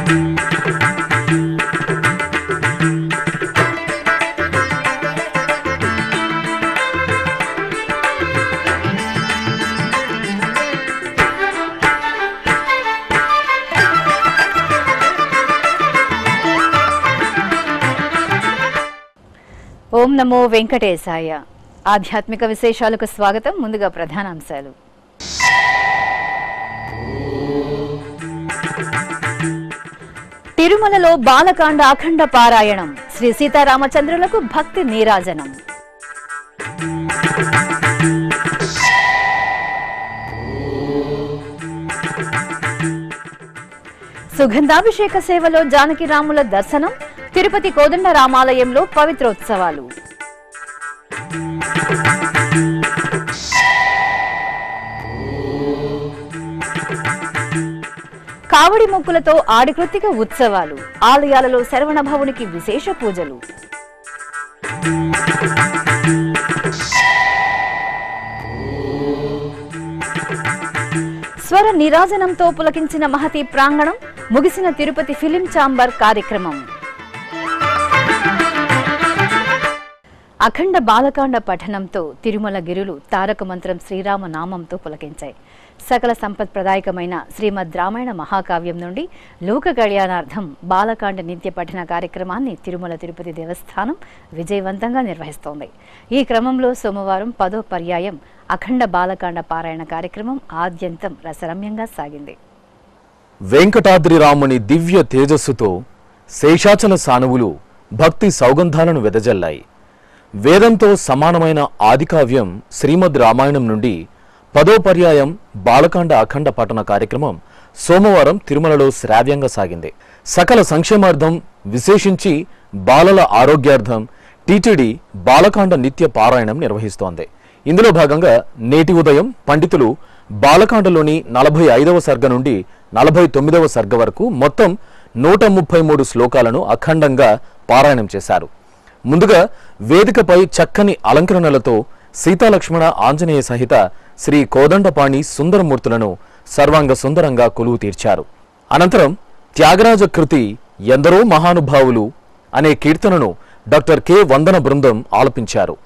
ఓం నమో వెంకటేశాయ ఆధ్యాత్మిక విశేషాలకు స్వాగతం ముందుగా ప్రధానాంశాలు తిరుమలలో బాలకాండ అఖండ పారాయణం శ్రీ సీతారామచంద్రులకు భక్తి నీరాజనం సుగంధాభిషేక సేవలో జానకి రాముల దర్శనం తిరుపతి కోదండ రామాలయంలో పవిత్రోత్సవాలు కావడి మొక్కులతో ఆడికృత్తిక ఉత్సవాలు ఆలయాలలో శరవణ భవునికి విశేష పూజలు స్వర నిరాజనంతో పులకించిన మహతి ప్రాంగణం ముగిసిన తిరుపతి ఫిలిం ఛాంబర్ కార్యక్రమం అఖండ బాలకాండ పఠనంతో తిరుమల గిరులు తారక మంత్రం శ్రీరామ నామంతో పులకించాయి సకల సంపత్ ప్రదాయకమైన శ్రీమద్ రామాయణ మహాకావ్యం నుండి లోక కళ్యాణార్థం బాలకాండ నిత్య పఠన కార్యక్రమాన్ని తిరుమల తిరుపతి దేవస్థానం విజయవంతంగా నిర్వహిస్తోంది ఈ క్రమంలో సోమవారం పదో పర్యాయం అఖండ బాలకాండ పారాయణ కార్యక్రమం ఆద్యంతం రసరమ్యంగా సాగింది వెంకటాద్రి రాముని దివ్య తేజస్సుతో శేషాచల సానువులు భక్తి సౌగంధాలను వెదజల్లాయి వేదంతో సమానమైన ఆదికావ్యం శ్రీమద్ రామాయణం నుండి పదో పర్యాయం బాలకాండ అఖండ పఠన కార్యక్రమం సోమవారం తిరుమలలో శ్రావ్యంగా సాగింది సకల సంక్షేమార్థం విశేషించి బాలల ఆరోగ్యార్థం టీటీడీ బాలకాండ నిత్య పారాయణం నిర్వహిస్తోంది ఇందులో భాగంగా నేటి ఉదయం పండితులు బాలకాండలోని నలభై ఐదవ సర్గ నుండి నలభై తొమ్మిదవ సర్గ వరకు మొత్తం నూట ముప్పై మూడు శ్లోకాలను అఖండంగా పారాయణం చేశారు ముందుగా వేదికపై చక్కని అలంకరణలతో సీతాలక్ష్మణ ఆంజనేయ సహిత శ్రీ కోదండపాణి సుందరమూర్తులను సర్వాంగ సుందరంగా కొలువు తీర్చారు అనంతరం త్యాగరాజ కృతి ఎందరో మహానుభావులు అనే కీర్తనను డాక్టర్ కె వందన బృందం ఆలపించారు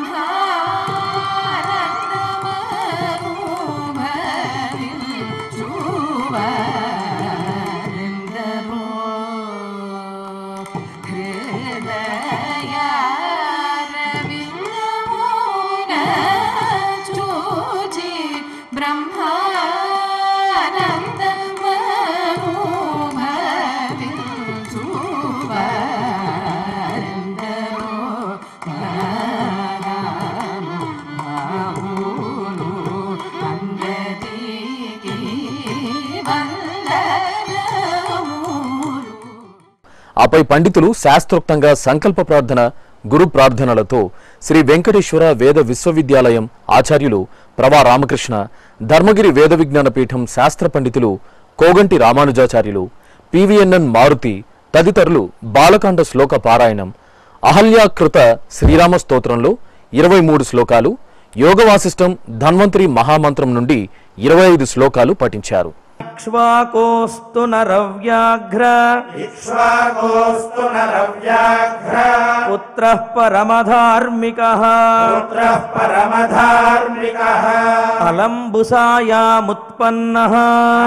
ఆపై పండితులు శాస్త్రోక్తంగా సంకల్ప ప్రార్థన గురు ప్రార్థనలతో శ్రీ వెంకటేశ్వర వేద విశ్వవిద్యాలయం ఆచార్యులు ప్రవా రామకృష్ణ ధర్మగిరి వేద విజ్ఞాన పీఠం శాస్త్ర పండితులు కోగంటి రామానుజాచార్యులు పివిఎన్ఎన్ మారుతి తదితరులు బాలకాండ శ్లోక పారాయణం అహల్యాకృత శ్రీరామ స్తోత్రంలో ఇరవై మూడు శ్లోకాలు యోగవాసిష్టం ధన్వంతరి మహామంత్రం నుండి ఇరవై ఐదు శ్లోకాలు పఠించారు ఇక్ష్వాకోస్తు నరవ్యాఘ్ర ఇక్ష్వాకోస్తు నరవ్యాఘ్ర పుత్రః పరమధార్మికः పుత్రః పరమధార్మికः అలంబుసాయాముత్పన్నः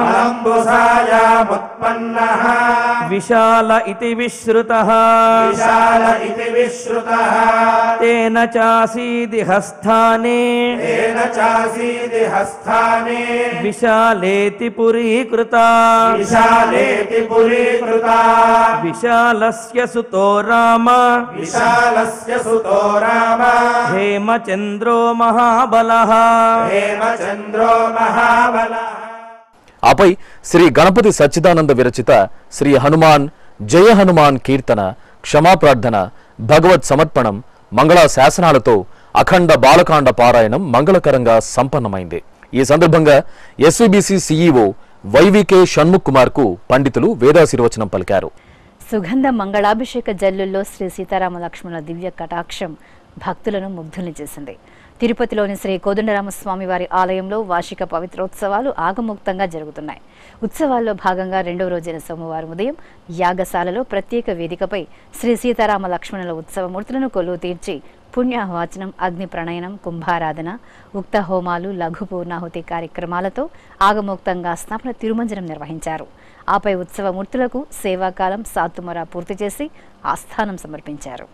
అలంబుసాయాముత్పన్నः విశాల ఇతి విశ్రుతः విశాల ఇతి విశ్రుతः తేన చాసీది హస్థానే తేన చాసీది హస్థానే విశాలేతి పురీకృత విశాలేతి పురీకృత విశాలస్య సుతో రామ విశాలస్య సుతో రామ హేమచంద్రో మహాబలः హేమచంద్రో మహాబలः ఆపై శ్రీ గణపతి సచ్చిదానంద విరచిత శ్రీ హనుమాన్ జయ హనుమాన్ కీర్తన క్షమాప్రార్థన భగవత్ సమర్పణం మంగళ శాసనాలతో అఖండ బాలకాండ పారాయణం మంగళకరంగా సంపన్నమైంది ఈ సందర్భంగా SVBC CEO YVK Shanmukh Kumar కు పండితులు వేదాశీర్వచనం పలికారు సుగంధ మంగళాభిషేక జల్లుల్లో శ్రీ సీతారామ లక్ష్మణుల దివ్య కటాక్షం భక్తులను ముగ్ధుల్ని చేసింది తిరుపతిలోని శ్రీ కోదండరామస్వామి వారి ఆలయంలో వార్షిక పవిత్రోత్సవాలు ఆగముక్తంగా జరుగుతున్నాయి ఉత్సవాల్లో భాగంగా రెండవ రోజైన సోమవారం ఉదయం యాగశాలలో ప్రత్యేక వేదికపై శ్రీ సీతారామ లక్ష్మణుల ఉత్సవమూర్తులను కొలువు తీర్చి పుణ్యవాచనం అగ్ని ప్రణయనం కుంభారాధన ఉక్త హోమాలు లఘు పూర్ణాహుతి కార్యక్రమాలతో ఆగమోక్తంగా స్నాపన తిరుమంజనం నిర్వహించారు ఆపై ఉత్సవమూర్తులకు సేవాకాలం సాతుమర పూర్తి చేసి ఆస్థానం సమర్పించారు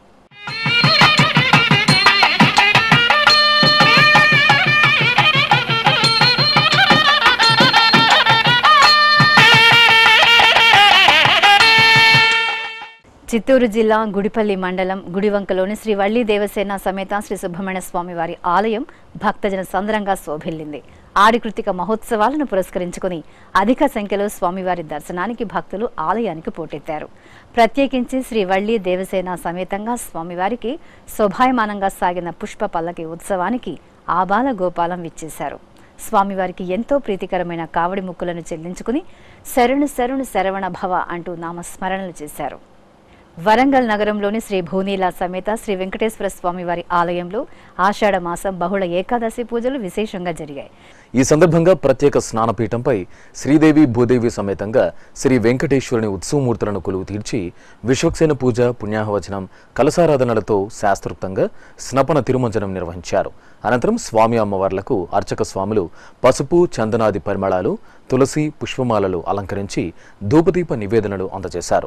చిత్తూరు జిల్లా గుడిపల్లి మండలం గుడివంకలోని శ్రీ వల్లి దేవసేన సమేత శ్రీ సుబ్రహ్మణ్య స్వామి వారి ఆలయం భక్తజన సందరంగా శోభిల్లింది ఆడికృతిక మహోత్సవాలను పురస్కరించుకుని అధిక సంఖ్యలో స్వామివారి దర్శనానికి భక్తులు ఆలయానికి పోటెత్తారు ప్రత్యేకించి శ్రీ వల్లి దేవసేన సమేతంగా స్వామివారికి శోభాయమానంగా సాగిన పుష్ప పల్లకి ఉత్సవానికి ఆబాల గోపాలం విచ్చేశారు స్వామివారికి ఎంతో ప్రీతికరమైన కావడి ముక్కులను చెల్లించుకుని శరణు శరణు శరవణ భవ అంటూ నామస్మరణలు చేశారు వరంగల్ నగరంలోని శ్రీ భూనీల సమేత శ్రీ వెంకటేశ్వర స్వామి వారి ఆలయంలో ఆషాఢ మాసం బహుళ ఏకాదశి పూజలు విశేషంగా జరిగాయి ఈ సందర్భంగా ప్రత్యేక స్నానపీఠంపై శ్రీదేవి భూదేవి సమేతంగా శ్రీ వెంకటేశ్వరుని ఉత్సవమూర్తులను కొలువు తీర్చి విశ్వక్సేన పూజ పుణ్యాహవచనం కలసారాధనలతో శాస్త్రోక్తంగా స్నపన తిరుమంజనం నిర్వహించారు అనంతరం స్వామి అమ్మవార్లకు అర్చక స్వాములు పసుపు చందనాది పరిమళాలు తులసి పుష్పమాలలు అలంకరించి ధూపదీప నివేదనలు అందజేశారు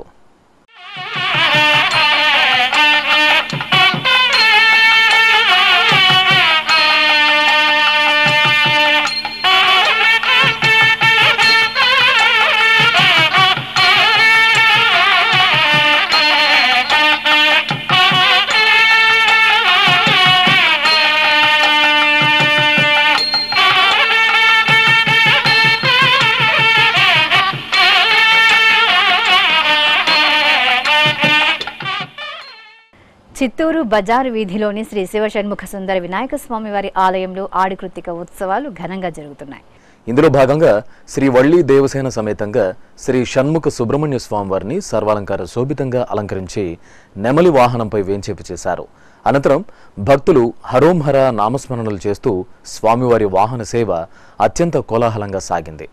చిత్తూరు బజారు వీధిలోని శ్రీ శివషణ్ముఖ సుందర వినాయక స్వామి వారి ఆలయంలో ఆడికృతిక ఉత్సవాలు ఘనంగా జరుగుతున్నాయి ఇందులో భాగంగా శ్రీ వల్లి దేవసేన సమేతంగా శ్రీ షణ్ముఖ సుబ్రహ్మణ్య స్వామి వారిని సర్వాలంకార శోభితంగా అలంకరించి నెమలి వాహనంపై వేంచేపు చేశారు అనంతరం భక్తులు హరోంహర నామస్మరణలు చేస్తూ స్వామివారి వాహన సేవ అత్యంత కోలాహలంగా సాగింది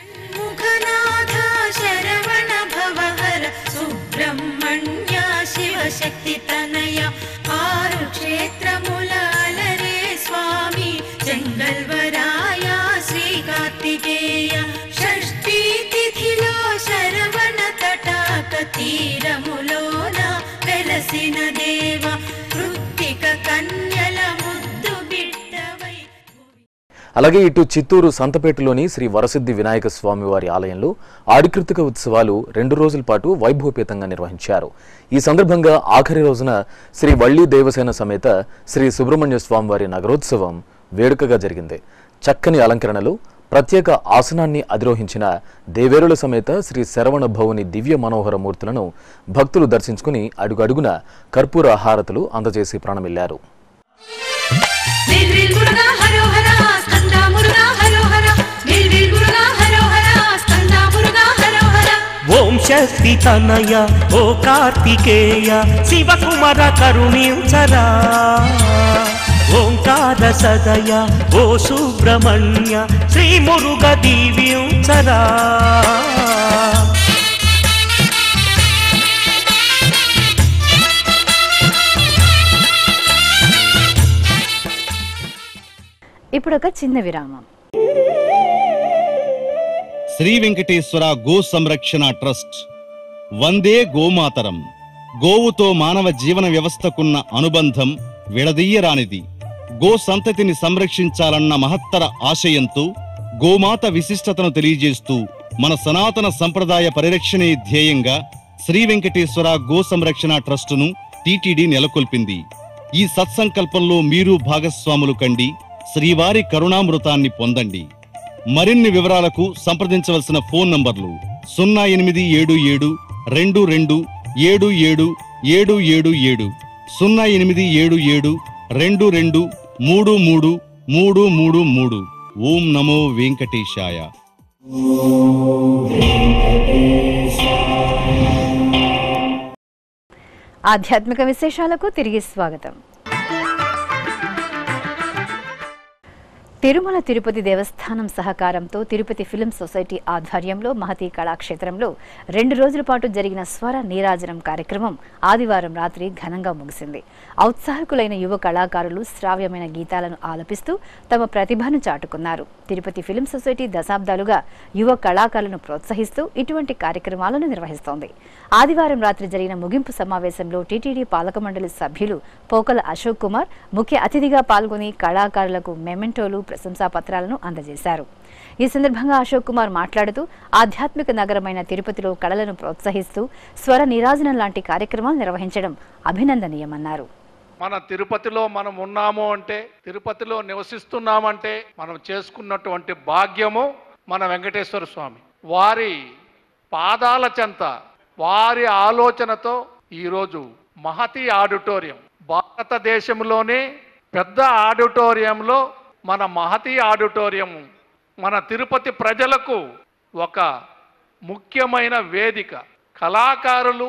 ముఖనాథ శరవణ భవహర సుబ్రహ్మణ్య శివశక్తి తనయ ఆరు క్షేత్రముల అలరే స్వామి చెంగల్వరాయ శ్రీ కార్తికేయ షష్ఠీ తిథిలో శరవణ తటాక తీరములోన వెలసిన దేవ కృత్తిక కన్యల ముద్దు బిడ్డవై అలాగే ఇటు చిత్తూరు సంతపేటలోని శ్రీ వరసిద్ధి వినాయక స్వామి వారి ఆలయంలో ఆడికృతిక ఉత్సవాలు రెండు రోజుల పాటు వైభవపేతంగా నిర్వహించారు ఈ సందర్భంగా ఆఖరి రోజున శ్రీ వల్లి దేవసేన సమేత శ్రీ సుబ్రహ్మణ్య స్వామి వారి నగరోత్సవం వేడుకగా జరిగింది చక్కని అలంకరణలు ప్రత్యేక ఆసనాన్ని అధిరోహించిన దేవేరుల సమేత శ్రీ శరవణ భవుని దివ్య మనోహర మూర్తులను భక్తులు దర్శించుకుని అడుగడుగున కర్పూర హారతులు అందజేసి ప్రాణమిల్లారు విల్ విల్ మురుగా హరో హర స్కంద మురుగా హరో హర విల్ విల్ మురుగా హరో హర స్కంద మురుగా హరో హర ఓం శక్తి తనయ ఓ కార్తికేయ శివకుమర కరుణించరా ఓంకార సదయ ఓ సుబ్రహ్మణ్య శ్రీ మురుగ దీవించరా ఇప్పుడు ఒక చిన్న విరామం శ్రీ వెంకటేశ్వర గో సంరక్షణ ట్రస్ట్ వందే గోమాతరం గోవుతో మానవ జీవన వ్యవస్థకున్న అనుబంధం విడదీయరానిది గో సంతతిని సంరక్షించాలన్న మహత్తర ఆశయంతో గోమాత విశిష్టతను తెలియజేస్తూ మన సనాతన సంప్రదాయ పరిరక్షణే ధ్యేయంగా శ్రీ వెంకటేశ్వర గో సంరక్షణ ట్రస్టును టీటీడీ నెలకొల్పింది ఈ సత్సంకల్పంలో మీరు భాగస్వాములు కండి శ్రీవారి కరుణామృతాన్ని పొందండి మరిన్ని వివరాలకు సంప్రదించవలసిన ఫోన్ నంబర్లు సున్నా ఎనిమిది ఏడు ఏడు రెండు రెండు ఏడు ఏడు ఏడు ఏడు ఏడు సున్నా ఎనిమిది ఏడు ఏడు రెండు రెండు మూడు మూడు మూడు మూడు మూడు ఓం నమో వెంకటేశాయ ఆధ్యాత్మిక విశేషాలకు తిరిగి స్వాగతం తిరుమల తిరుపతి దేవస్థానం సహకారంతో తిరుపతి ఫిలిం సొసైటీ ఆధ్వర్యంలో మహతి కళాక్షేత్రంలో రెండు రోజుల పాటు జరిగిన స్వర నీరాజనం కార్యక్రమం ఆదివారం రాత్రి ఘనంగా ముగిసింది ఔత్సాహకులైన యువ కళాకారులు శ్రావ్యమైన గీతాలను ఆలపిస్తూ తమ ప్రతిభను చాటుకున్నారు తిరుపతి ఫిలిం సొసైటీ దశాబ్దాలుగా యువ కళాకారులను ప్రోత్సహిస్తూ ఇటువంటి కార్యక్రమాలను నిర్వహిస్తోంది ఆదివారం రాత్రి జరిగిన ముగింపు సమావేశంలో టీటీడీ పాలక మండలి సభ్యులు పోకల అశోక్ కుమార్ ముఖ్య అతిథిగా పాల్గొని కళాకారులకు మెమెంటోలు ప్రశంసా పత్రాలను అందజేశారు ఈ సందర్భంగా అశోక్ కుమార్ మాట్లాడుతూ ఆధ్యాత్మిక నగరమైన తిరుపతిలో కళలను ప్రోత్సహిస్తూ స్వర నీరాజనం లాంటి కార్యక్రమాలు నిర్వహించడం అభినందనీయమన్నారు మన తిరుపతిలో మనం ఉన్నాము అంటే తిరుపతిలో నివసిస్తున్నామంటే మనం చేసుకున్నటువంటి భాగ్యము మన వెంకటేశ్వర స్వామి వారి పాదాల చెంత వారి ఆలోచనతో ఈరోజు మహతి ఆడిటోరియం భారతదేశంలోనే పెద్ద ఆడిటోరియంలో మన మహతి ఆడిటోరియం మన తిరుపతి ప్రజలకు ఒక ముఖ్యమైన వేదిక కళాకారులు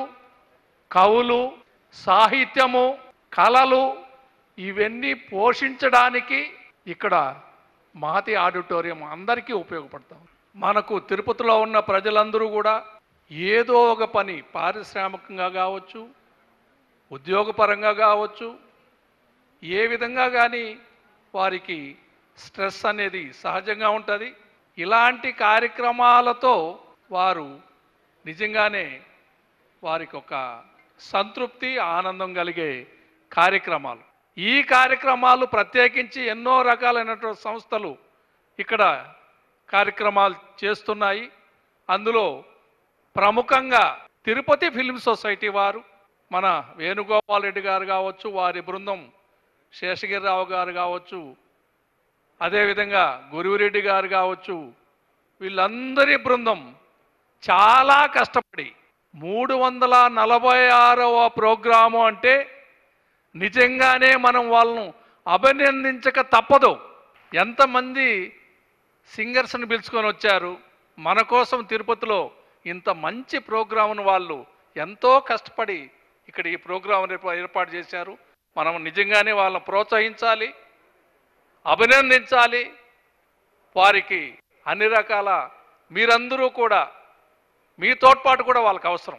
కవులు సాహిత్యము కళలు ఇవన్నీ పోషించడానికి ఇక్కడ మహతి ఆడిటోరియం అందరికీ ఉపయోగపడతాం మనకు తిరుపతిలో ఉన్న ప్రజలందరూ కూడా ఏదో ఒక పని పారిశ్రామికంగా కావచ్చు ఉద్యోగపరంగా కావచ్చు ఏ విధంగా కానీ వారికి స్ట్రెస్ అనేది సహజంగా ఉంటుంది ఇలాంటి కార్యక్రమాలతో వారు నిజంగానే వారికి ఒక సంతృప్తి ఆనందం కలిగే కార్యక్రమాలు ఈ కార్యక్రమాలు ప్రత్యేకించి ఎన్నో రకాలైనటువంటి సంస్థలు ఇక్కడ కార్యక్రమాలు చేస్తున్నాయి అందులో ప్రముఖంగా తిరుపతి ఫిల్మ్ సొసైటీ వారు మన వేణుగోపాల్ రెడ్డి గారు కావచ్చు వారి బృందం శేషగిరిరావు గారు కావచ్చు అదేవిధంగా గురువిరెడ్డి గారు కావచ్చు వీళ్ళందరి బృందం చాలా కష్టపడి మూడు వందల నలభై ఆరవ ప్రోగ్రాము అంటే నిజంగానే మనం వాళ్ళను అభినందించక తప్పదు ఎంతమంది సింగర్స్ని పిలుచుకొని వచ్చారు మన కోసం తిరుపతిలో ఇంత మంచి ప్రోగ్రామ్ను వాళ్ళు ఎంతో కష్టపడి ఇక్కడ ఈ ప్రోగ్రాం ఏర్పాటు చేశారు మనం నిజంగానే వాళ్ళని ప్రోత్సహించాలి అభినందించాలి వారికి అన్ని రకాల మీరందరూ కూడా మీ తోడ్పాటు కూడా వాళ్ళకి అవసరం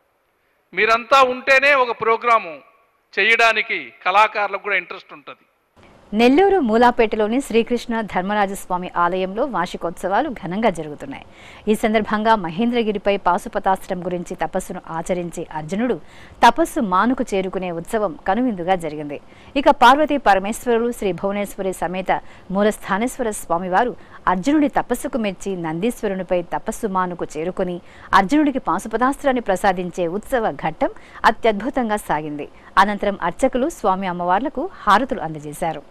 మీరంతా ఉంటేనే ఒక ప్రోగ్రాము చేయడానికి కళాకారులకు కూడా ఇంట్రెస్ట్ ఉంటుంది నెల్లూరు మూలాపేటలోని శ్రీకృష్ణ ధర్మరాజస్వామి ఆలయంలో వార్షికోత్సవాలు ఘనంగా జరుగుతున్నాయి ఈ సందర్భంగా మహేంద్రగిరిపై పాశుపతాస్త్రం గురించి తపస్సును ఆచరించి అర్జునుడు తపస్సు మానుకు చేరుకునే ఉత్సవం కనువిందుగా జరిగింది ఇక పార్వతీ పరమేశ్వరులు శ్రీ భువనేశ్వరి సమేత మూలస్థానేశ్వర స్వామివారు అర్జునుడి తపస్సుకు మెచ్చి నందీశ్వరునిపై తపస్సు మానుకు చేరుకుని అర్జునుడికి పాశుపతాస్త్రాన్ని ప్రసాదించే ఉత్సవ ఘట్టం అత్యద్భుతంగా సాగింది అనంతరం అర్చకులు స్వామి అమ్మవార్లకు హారతులు అందజేశారు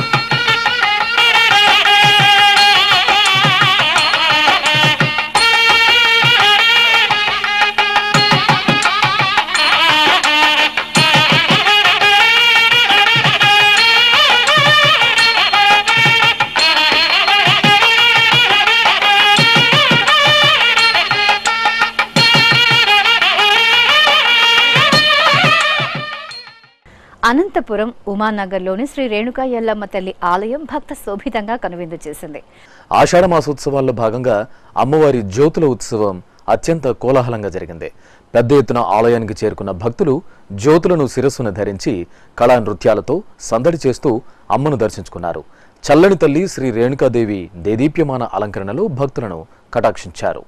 అనంతపురం ఉమానగర్లోని శ్రీ రేణుకా ఎల్లమ్మ తల్లి ఆలయం భక్త శోభితంగా కనువిందు చేసింది ఆషాఢ మాసోత్సవాల్లో భాగంగా అమ్మవారి జ్యోతుల ఉత్సవం అత్యంత కోలాహలంగా జరిగింది పెద్ద ఎత్తున ఆలయానికి చేరుకున్న భక్తులు జ్యోతులను శిరస్సున ధరించి కళా నృత్యాలతో సందడి చేస్తూ అమ్మను దర్శించుకున్నారు చల్లని తల్లి శ్రీ రేణుకాదేవి దేదీప్యమాన అలంకరణలో భక్తులను కటాక్షించారు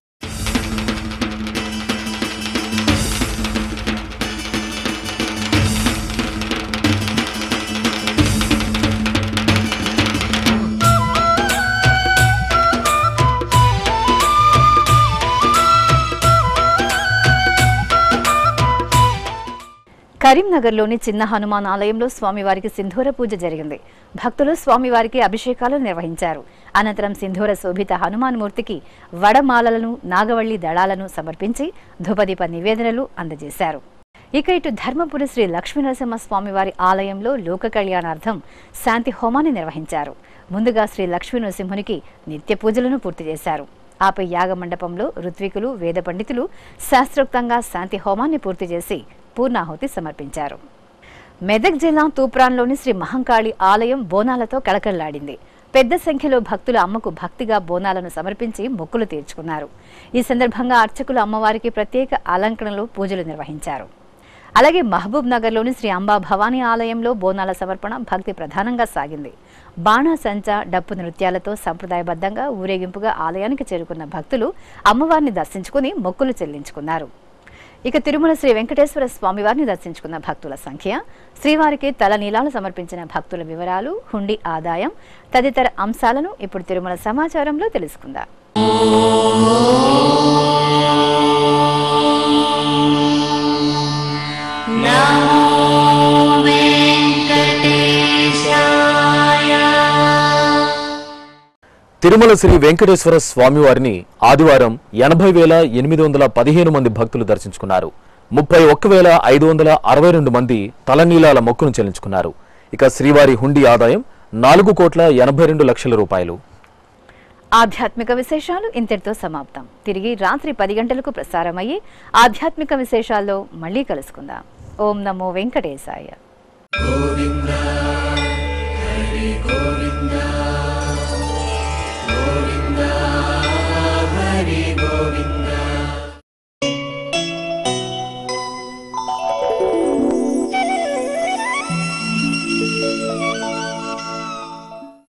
కరీంనగర్లోని చిన్న హనుమాన్ ఆలయంలో స్వామివారికి సింధూర పూజ జరిగింది భక్తులు స్వామివారికి అభిషేకాలు నిర్వహించారు అనంతరం సింధూర శోభిత హనుమాన్ మూర్తికి వడమాలలను నాగవల్లి దళాలను సమర్పించి ధూపదీప నివేదనలు అందజేశారు ఇక ఇటు ధర్మపురి శ్రీ లక్ష్మీనరసింహ స్వామివారి ఆలయంలో లోక కళ్యాణార్థం శాంతి హోమాన్ని నిర్వహించారు ముందుగా శ్రీ లక్ష్మీ నరసింహునికి నిత్య పూజలను పూర్తి చేశారు ఆపై యాగ మండపంలో ఋత్వికులు వేద పండితులు శాస్త్రోక్తంగా శాంతి హోమాన్ని పూర్తి చేసి పూర్ణాహుతి సమర్పించారు మెదక్ జిల్లా తూప్రాన్లోని శ్రీ మహంకాళి ఆలయం బోనాలతో కళకళలాడింది పెద్ద సంఖ్యలో భక్తులు అమ్మకు భక్తిగా బోనాలను సమర్పించి మొక్కులు తీర్చుకున్నారు ఈ సందర్భంగా అర్చకులు అమ్మవారికి ప్రత్యేక అలంకరణలు పూజలు నిర్వహించారు అలాగే మహబూబ్ నగర్లోని శ్రీ అంబా భవానీ ఆలయంలో బోనాల సమర్పణ భక్తి ప్రధానంగా సాగింది బాణాసంచ డప్పు నృత్యాలతో సంప్రదాయబద్ధంగా ఊరేగింపుగా ఆలయానికి చేరుకున్న భక్తులు అమ్మవారిని దర్శించుకుని మొక్కులు చెల్లించుకున్నారు ఇక తిరుమల శ్రీ వెంకటేశ్వర స్వామివారిని దర్శించుకున్న భక్తుల సంఖ్య శ్రీవారికి తల నీలాలు సమర్పించిన భక్తుల వివరాలు హుండీ ఆదాయం తదితర అంశాలను ఇప్పుడు తిరుమల సమాచారంలో తెలుసుకుందాం తిరుమల శ్రీ వెంకటేశ్వర స్వామివారిని ఆదివారం ఎనభై వేల ఎనిమిది వందల పదిహేను మంది భక్తులు దర్శించుకున్నారు ముప్పై ఒక్క వేల ఐదు వందల అరవై రెండు మంది తలనీలాల మొక్కును చెల్లించుకున్నారు ఇక శ్రీవారి హుండీ ఆదాయం నాలుగు కోట్ల ఎనభై రెండు లక్షల రూపాయలు ఆధ్యాత్మిక విశేషాలు ఇంతటితో సమాప్తం తిరిగి రాత్రి పది గంటలకు ప్రసారమయ్యే ఆధ్యాత్మిక విశేషాల్లో మళ్ళీ కలుసుకుందాం ఓం నమో వెంకటేశాయ గోవింద